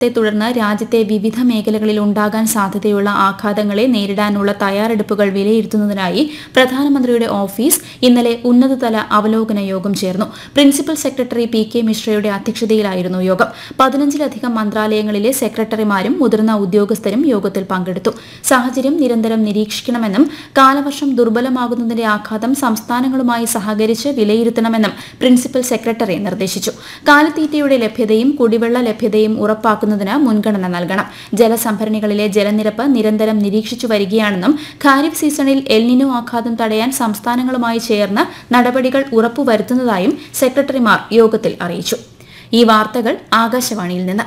ത്തെ തുടർന്ന് രാജ്യത്തെ വിവിധ മേഖലകളിൽ ഉണ്ടാകാൻ സാധ്യതയുള്ള ആഘാതങ്ങളെ നേരിടാനുള്ള തയ്യാറെടുപ്പുകൾ വിലയിരുത്തുന്നതിനായി പ്രധാനമന്ത്രിയുടെ ഓഫീസ് ഇന്നലെ ഉന്നതതല അവലോകന യോഗം ചേർന്നു പ്രിൻസിപ്പൽ സെക്രട്ടറി പി കെ മിശ്രയുടെ അധ്യക്ഷതയിലായിരുന്നു യോഗം പതിനഞ്ചിലധികം മന്ത്രാലയങ്ങളിലെ സെക്രട്ടറിമാരും മുതിർന്ന ഉദ്യോഗസ്ഥരും യോഗത്തിൽ പങ്കെടുത്തു സാഹചര്യം നിരന്തരം നിരീക്ഷിക്കണമെന്നും കാലവർഷം ദുർബലമാകുന്നതിന്റെ ആഘാതം സംസ്ഥാനങ്ങളുമായി സഹകരിച്ച് വിലയിരുത്തണമെന്നും പ്രിൻസിപ്പൽ സെക്രട്ടറി നിർദ്ദേശിച്ചു കാലിത്തീറ്റയുടെ ലഭ്യതയും കുടിവെള്ള ലഭ്യതയും ഉറപ്പാക്കുന്നതിന് മുൻഗണന നൽകണം ജലസംഭരണികളിലെ ജലനിരപ്പ് നിരന്തരം നിരീക്ഷിച്ചു വരികയാണെന്നും ഖാരിഫ് സീസണിൽ എൽനിനോ ആഘാതം തടയാൻ സംസ്ഥാനങ്ങളുമായി ചേർന്ന് നടപടികൾ ഉറപ്പുവരുത്തുന്നതായും സെക്രട്ടറിമാർ യോഗത്തിൽ അറിയിച്ചു ഈ വാർത്തകൾ ആകാശവാണിയിൽ നിന്ന്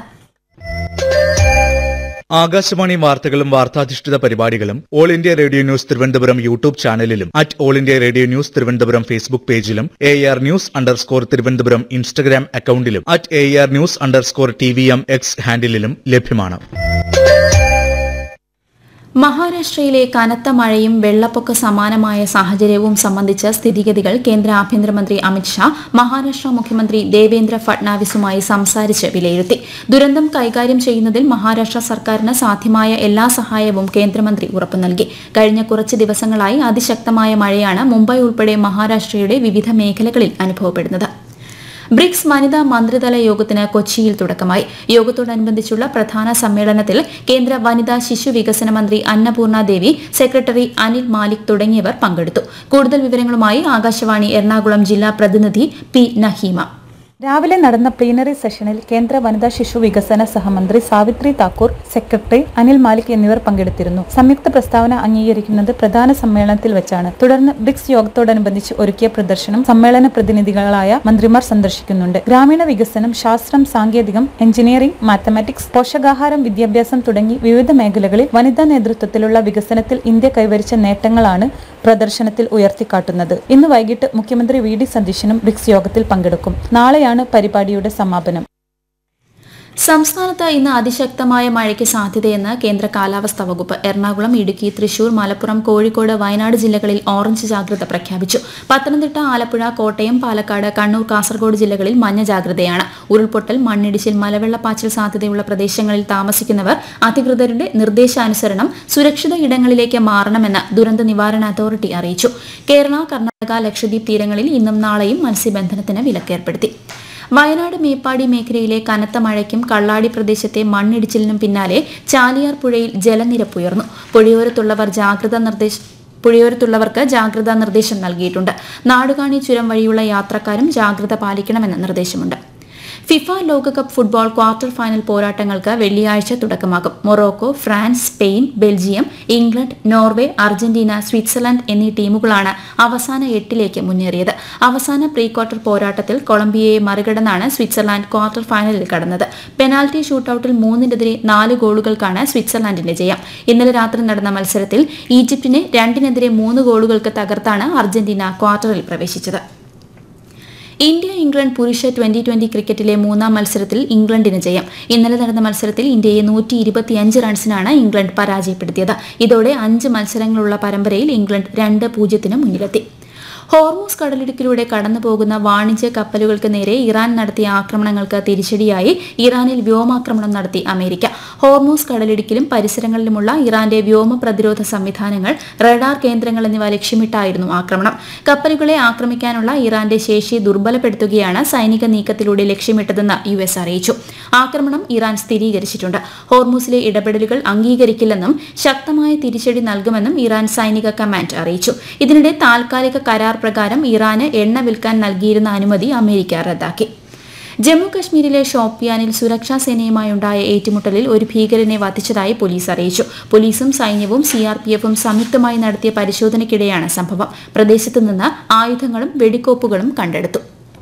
ആകാശവാണി വാർത്തകളും വാർത്താധിഷ്ഠിത പരിപാടികളും all India radio news Thiruvananthapuram YouTube ചാനലിലും at all India radio news Thiruvananthapuram Facebook പേജിലും A R news underscore Thiruvananthapuram Instagram അക്കൌണ്ടിലും at A R news underscore T V M X ഹാൻഡിലും ലഭ്യമാണ് മഹാരാഷ്ട്രയിലെ കനത്ത മഴയും വെള്ളപ്പൊക്ക സമാനമായ സാഹചര്യവും സംബന്ധിച്ച സ്ഥിതിഗതികൾ കേന്ദ്ര ആഭ്യന്തരമന്ത്രി അമിത്ഷാ മഹാരാഷ്ട്ര മുഖ്യമന്ത്രി ദേവേന്ദ്ര ഫട്നാവിസുമായി സംസാരിച്ച് വിലയിരുത്തി ദുരന്തം കൈകാര്യം ചെയ്യുന്നതിൽ മഹാരാഷ്ട്ര സർക്കാരിന് സാധ്യമായ എല്ലാ സഹായവും കേന്ദ്രമന്ത്രി ഉറപ്പു നൽകി കഴിഞ്ഞ കുറച്ച് ദിവസങ്ങളായി അതിശക്തമായ മഴയാണ് മുംബൈ ഉൾപ്പെടെ മഹാരാഷ്ട്രയുടെ വിവിധ മേഖലകളിൽ അനുഭവപ്പെടുന്നത് ബ്രിക്സ് വനിതാ മന്ത്രിതല യോഗത്തിന് കൊച്ചിയിൽ തുടക്കമായി യോഗത്തോടനുബന്ധിച്ചുള്ള പ്രധാന സമ്മേളനത്തിൽ കേന്ദ്ര വനിതാ ശിശു വികസന മന്ത്രി അന്നപൂർണ ദേവി സെക്രട്ടറി അനിൽ മാലിക് തുടങ്ങിയവർ പങ്കെടുത്തു കൂടുതൽ വിവരങ്ങളുമായി ആകാശവാണി എറണാകുളം ജില്ലാ പ്രതിനിധി പി നഹീമ രാവിലെ നടന്ന പ്ലീനറി സെഷനിൽ കേന്ദ്ര വനിതാ ശിശു വികസന സഹമന്ത്രി സാവിത്രി താക്കൂർ സെക്രട്ടറി അനിൽ മാലിക് എന്നിവർ പങ്കെടുത്തിരുന്നു സംയുക്ത പ്രസ്താവന അംഗീകരിക്കുന്നത് പ്രധാന സമ്മേളനത്തിൽ വെച്ചാണ് തുടർന്ന് ബ്രിക്സ് യോഗത്തോടനുബന്ധിച്ച് ഒരുക്കിയ പ്രദർശനം സമ്മേളന പ്രതിനിധികളായ മന്ത്രിമാർ സന്ദർശിക്കുന്നുണ്ട് ഗ്രാമീണ വികസനം ശാസ്ത്രം സാങ്കേതികം എഞ്ചിനീയറിംഗ് മാത്തമാറ്റിക്സ് പോഷകാഹാരം വിദ്യാഭ്യാസം തുടങ്ങി വിവിധ മേഖലകളിൽ വനിതാ നേതൃത്വത്തിലുള്ള വികസനത്തിൽ ഇന്ത്യ കൈവരിച്ച നേട്ടങ്ങളാണ് പ്രദർശനത്തിൽ ഉയർത്തിക്കാട്ടുന്നത് ഇന്ന് വൈകിട്ട് മുഖ്യമന്ത്രി വി ഡി സതീശനും ബ്രിക്സ് യോഗത്തിൽ പങ്കെടുക്കും നാളെയാണ് പരിപാടിയുടെ സമാപനം സംസ്ഥാനത്ത് ഇന്ന് അതിശക്തമായ മഴയ്ക്ക് സാധ്യതയെന്ന് കേന്ദ്ര കാലാവസ്ഥാ വകുപ്പ് എറണാകുളം ഇടുക്കി തൃശൂർ മലപ്പുറം കോഴിക്കോട് വയനാട് ജില്ലകളിൽ ഓറഞ്ച് ജാഗ്രത പ്രഖ്യാപിച്ചു പത്തനംതിട്ട ആലപ്പുഴ കോട്ടയം പാലക്കാട് കണ്ണൂർ കാസർഗോഡ് ജില്ലകളിൽ മഞ്ഞ ജാഗ്രതയാണ് ഉരുൾപൊട്ടൽ മണ്ണിടിച്ചിൽ മലവെള്ളപ്പാച്ചിൽ സാധ്യതയുള്ള പ്രദേശങ്ങളിൽ താമസിക്കുന്നവർ അധികൃതരുടെ നിർദ്ദേശാനുസരണം സുരക്ഷിത ഇടങ്ങളിലേക്ക് മാറണമെന്ന് ദുരന്ത നിവാരണ അതോറിറ്റി അറിയിച്ചു കേരള കർണാടക ലക്ഷദ്വീപ് തീരങ്ങളിൽ ഇന്നും നാളെയും മത്സ്യബന്ധനത്തിന് വിലക്കേർപ്പെടുത്തി വയനാട് മേപ്പാടി മേഖലയിലെ കനത്ത മഴയ്ക്കും കള്ളാടി പ്രദേശത്തെ മണ്ണിടിച്ചിലിനും പിന്നാലെ ചാലിയാർ പുഴയിൽ ജലനിരപ്പ് ഉയർന്നു പുഴയോരത്തുള്ളവർ ജാഗ്രതാ നിർദ്ദേശ പുഴയോരത്തുള്ളവർക്ക് ജാഗ്രതാ നിർദ്ദേശം നൽകിയിട്ടുണ്ട് നാടുകാണി ചുരം വഴിയുള്ള യാത്രക്കാരും ജാഗ്രത പാലിക്കണമെന്ന് നിർദ്ദേശമുണ്ട് ഫിഫ ലോകകപ്പ് ഫുട്ബോൾ ക്വാർട്ടർ ഫൈനൽ പോരാട്ടങ്ങൾക്ക് വെള്ളിയാഴ്ച തുടക്കമാകും Morocco France Spain Belgium England Norway Argentina Switzerland എന്നീ ടീമുകളാണ് അവസാന എട്ടിലേക്ക് മുന്നേറിയത് അവസാന പ്രീ ക്വാർട്ടർ പോരാട്ടത്തിൽ കൊളംബിയയെ മറികടന്നാണ് സ്വിറ്റ്സർലാൻഡ് ക്വാർട്ടർ ഫൈനലിൽ കടന്നത് പെനാൽറ്റി ഷൂട്ടൌട്ടിൽ മൂന്നിനെതിരെ നാല് ഗോളുകൾക്കാണ് സ്വിറ്റ്സർലാൻഡിന്റെ ജയം ഇന്നലെ രാത്രി നടന്ന മത്സരത്തിൽ ഈജിപ്തിനെ രണ്ടിനെതിരെ മൂന്ന് ഗോളുകൾക്ക് തകർത്താണ് അർജന്റീന ക്വാർട്ടറിൽ പ്രവേശിച്ചത് ഇന്ത്യ ഇംഗ്ലണ്ട് പുരുഷ ട്വന്റി ട്വന്റി ക്രിക്കറ്റിലെ മൂന്നാം മത്സരത്തിൽ ഇംഗ്ലണ്ടിന് ജയം ഇന്നലെ നടന്ന മത്സരത്തിൽ ഇന്ത്യയെ നൂറ്റി ഇരുപത്തിയഞ്ച് റൺസിനാണ് ഇംഗ്ലണ്ട് പരാജയപ്പെടുത്തിയത് ഇതോടെ അഞ്ച് മത്സരങ്ങളുള്ള പരമ്പരയിൽ ഇംഗ്ലണ്ട് രണ്ട് പൂജ്യത്തിന് മുന്നിലെത്തി ഹോർമൂസ് കടലിടുക്കിലൂടെ കടന്നുപോകുന്ന വാണിജ്യ കപ്പലുകൾക്ക് നേരെ ഇറാൻ നടത്തിയ ആക്രമണങ്ങൾക്ക് തിരിച്ചടിയായി ഇറാനിൽ വ്യോമാക്രമണം നടത്തി അമേരിക്ക ഹോർമൂസ് കടലിടുക്കിലും പരിസരങ്ങളിലുമുള്ള ഇറാന്റെ വ്യോമ പ്രതിരോധ സംവിധാനങ്ങൾ റഡാർ കേന്ദ്രങ്ങൾ എന്നിവ ലക്ഷ്യമിട്ടായിരുന്നു ആക്രമണം കപ്പലുകളെ ആക്രമിക്കാനുള്ള ഇറാന്റെ ശേഷി ദുർബലപ്പെടുത്തുകയാണ് സൈനിക നീക്കത്തിലൂടെ ലക്ഷ്യമിട്ടതെന്ന് യു എസ് അറിയിച്ചു ആക്രമണം ഇറാൻ സ്ഥിരീകരിച്ചിട്ടുണ്ട് ഹോർമൂസിലെ ഇടപെടലുകൾ അംഗീകരിക്കില്ലെന്നും ശക്തമായ തിരിച്ചടി നൽകുമെന്നും ഇറാൻ സൈനിക കമാൻഡ് അറിയിച്ചു ഇതിനിടെ താൽക്കാലിക കരാർ പ്രകാരം ഇറാന് എണ്ണ വിൽക്കാൻ നൽകിയിരുന്ന അനുമതി അമേരിക്ക റദ്ദാക്കി ജമ്മു കശ്മീരിലെ ഷോപ്പിയാനിൽ സുരക്ഷാ സേനയുമായുണ്ടായ ഏറ്റുമുട്ടലിൽ ഒരു ഭീകരനെ വധിച്ചതായി പോലീസ് അറിയിച്ചു പോലീസും സൈന്യവും സിആർപിഎഫും സംയുക്തമായി നടത്തിയ പരിശോധനയ്ക്കിടെയാണ് സംഭവം പ്രദേശത്ത് നിന്ന് ആയുധങ്ങളും വെടിക്കോപ്പുകളും കണ്ടെടുത്തു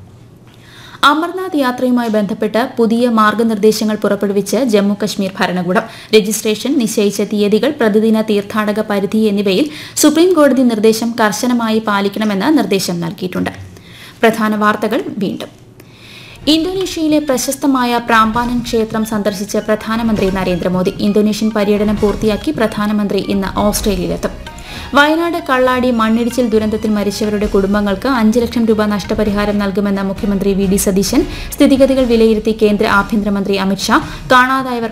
അമർനാഥ് യാത്രയുമായി ബന്ധപ്പെട്ട് പുതിയ മാർഗനിർദ്ദേശങ്ങൾ പുറപ്പെടുവിച്ച് ജമ്മു കശ്മീർ ഭരണകൂടം രജിസ്ട്രേഷൻ നിശ്ചയിച്ച തീയതികൾ പ്രതിദിന തീർത്ഥാടക പരിധി എന്നിവയിൽ സുപ്രീം കോടതി നിർദ്ദേശം കർശനമായി പാലിക്കണമെന്ന് നിർദ്ദേശം നൽകിയിട്ടുണ്ട് പ്രധാന വാർത്തകൾ വീണ്ടും ഇന്തോനേഷ്യയിലെ പ്രശസ്തമായ പ്രാമ്പാനൻ ക്ഷേത്രം സന്ദർശിച്ച പ്രധാനമന്ത്രി നരേന്ദ്രമോദി ഇന്തോനേഷ്യൻ പര്യടനം പൂർത്തിയാക്കി പ്രധാനമന്ത്രി ഇന്ന് ഓസ്ട്രേലിയയിലെത്തും വയനാട് കള്ളാടി മണ്ണിടിച്ചിൽ ദുരന്തത്തിൽ മരിച്ചവരുടെ കുടുംബങ്ങൾക്ക് അഞ്ച് ലക്ഷം രൂപ നഷ്ടപരിഹാരം നൽകുമെന്ന മുഖ്യമന്ത്രി വി ഡി സതീശൻ സ്ഥിതിഗതികൾ വിലയിരുത്തി കേന്ദ്ര ആഭ്യന്തരമന്ത്രി അമിത്ഷാ കാണാതായവർ